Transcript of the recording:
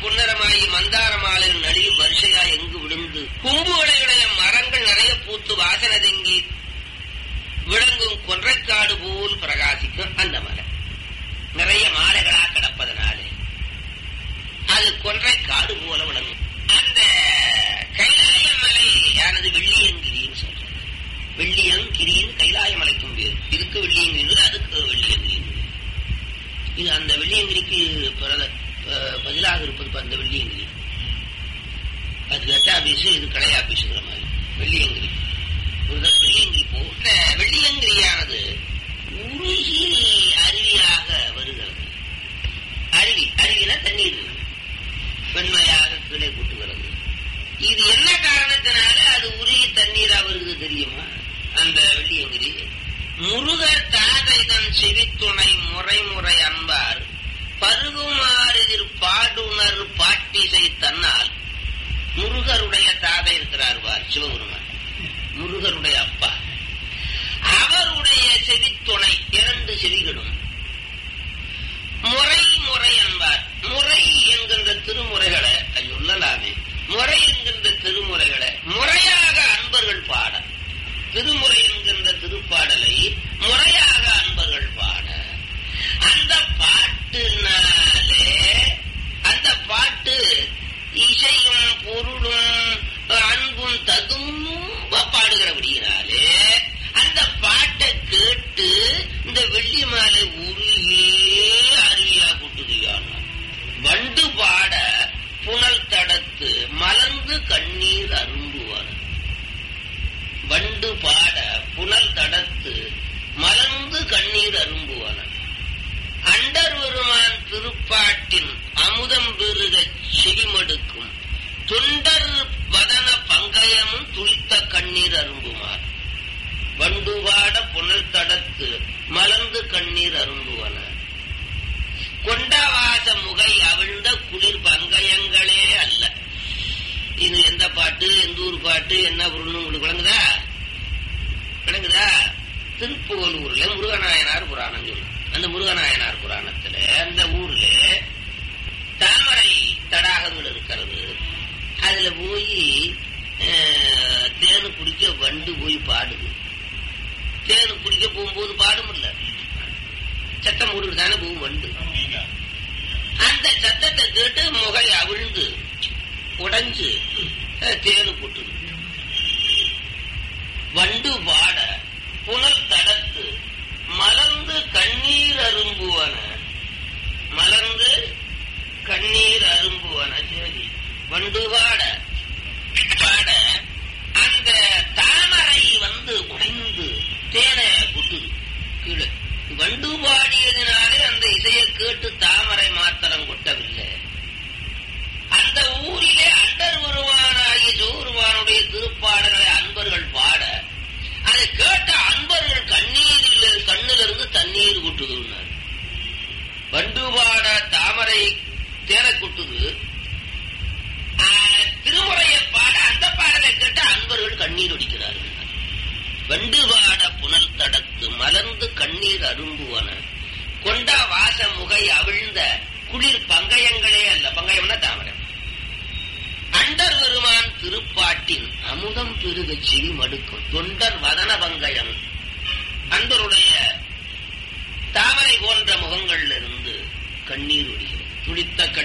புன்னரமாயி மந்தார மாலையின் நடுவில் வரிசையா எங்கு விழுந்து கும்புகளையுடைய மரங்கள் நிறைய பூத்து வாசனை தங்கி விளங்கும் கொன்றைக்காடு போல் பிரகாசிக்கும் அந்த மலை நிறைய மாலைகளா கிடப்பதனாலே அது கொன்றை காடு போல விளங்கும் அந்த கைலாய மலையானது வெள்ளியங்கிரின்னு சொல்றது வெள்ளியங்கிரின்னு கைலாய மலைக்கும் பேர் இதுக்கு வெள்ளியங்கிரி அதுக்கு வெள்ளியங்கிரி இது அந்த வெள்ளியங்கிரிக்கு பிறத- ப- பதிலாக இருப்பது இப்ப அந்த வெள்ளியங்கிரி அது கட்ட ஆபீஸ் இது கடை ஆபீஸுங்கிற மாதிரி வெள்ளியங்கிரி ஒரு தடவை வெள்ளியங்கிரி போ இந்த வெள்ளியங்கிரியானது உருகி அருவியாக வருகிறது அருவி அருவினா தண்ணீர் வெண்மையாக கீழே கூட்டுகிறது இது என்ன காரணத்தினால அது உருகி தண்ணீரா வருகிறது தெரியுமா அந்த வெள்ளியங்கிரி முருகர் தாதைதன் செவித்துணை முறை முறை அன்பார் பருகுமாறு எதிர் பாடுணர் பாட்டிசை தன்னால் முருகருடைய தாதை இருக்கிறார் வார் சிவபெருமான் முருகருடைய அப்பா அவருடைய செவித்துணை இரண்டு செவிகளும் முறை முறை என்பார் முறை என்கின்ற திருமுறைகளை அது சொல்லலாமே முறை என்கின்ற திருமுறைகளை முறையாக அன்பர்கள் பாட திருமுறை என்கின்ற திருப்பாடலை முறையாக அன்பர்கள் பாட அந்த பாட்டுனாலே அந்த பாட்டு இசையும் பொருளும் அன்பும் ததும்ப பாடுகிறபடியினாலே அந்த பாட்டை கேட்டு இந்த வெள்ளி மாலை உருகி அருவியா கூட்டுகிறான் வண்டு பாட புனல் தடத்து மலர்ந்து கண்ணீர் அரும்புவார் வண்டு பாட புனல் தடத்து மலர்ந்து கண்ணீர் அரும்புவன அண்டர் பெருமான் திருப்பாட்டின் அமுதம் பெருக செவிமடுக்கும் தொண்டர் வதன பங்கயமும் துளித்த கண்ணீர் அரும்புமார் வண்டு பாட புனல் தடத்து மலர்ந்து கண்ணீர் அரும்புவன கொண்டவாச முகை அவிழ்ந்த குளிர் பங்கயங்களே அல்ல இது எந்த பாட்டு எந்த ஊர் பாட்டு என்ன பொருள்னு உங்களுக்கு விளங்குதா விளங்குதா திருப்புவலூர்ல முருகநாயனார் புராணம் சொல்லு அந்த முருகநாயனார் புராணத்துல அந்த ஊர்ல தாமரை தடாகங்கள் இருக்கிறது அதுல போய் அஹ், தேனு குடிக்க வண்டு போய் பாடுது தேனு குடிக்க போகும்போது பாடும் இல்ல சத்தம் போட்டுட்டு தானே போகும் வண்டு அந்த சத்தத்தை கேட்டு முகை அவிழ்ந்து உடைஞ்சு அஹ், தேனு கொட்டுது வண்டு பாட புனல் தடத்து மலர்ந்து கண்ணீர் அரும்புவன மலர்ந்து கண்ணீர் அரும்புவன சரி வண்டு பாட பாட அந்த தாமரை வந்து உடைந்து தேனை கொட்டுது கீழே வண்டு பாடியதினாலே அந்த இசையை கேட்டு தாமரை மாத்திரம் கொட்டவில்லை அந்த ஊரிலே அண்டர் வருவானாகிய ஜோருவானுடைய திருப்பாடல்களை அன்பர்கள் பாட அதை கேட்ட அன்பர்கள் கண்ணீரில் கண்ணிலிருந்து தண்ணீர் கொட்டுதுன்னார் வண்டு பாட தாமரை தேனை கொட்டுது ஆ, திருமுறையை பாட அந்த பாடலை கேட்ட அன்பர்கள் கண்ணீர் ஒடிக்கிறார்கள் வண்டு பாட புனல் தடத்து மலர்ந்து கண்ணீர் அரும்புவன கொண்ட வாச முகை அவிழ்ந்த குளிர் பங்கயங்களே அல்ல பங்கயம்னா தாமரை அண்டர் பெருமான் திருப்பாட்டின் அமுதம் பெருக செவி மடுக்கும் தொண்டர் வதன பங்கயம் அன்பருடைய தாமரை போன்ற முகங்கள்ல இருந்து கண்ணீர் ஒடிகிறது துளித்த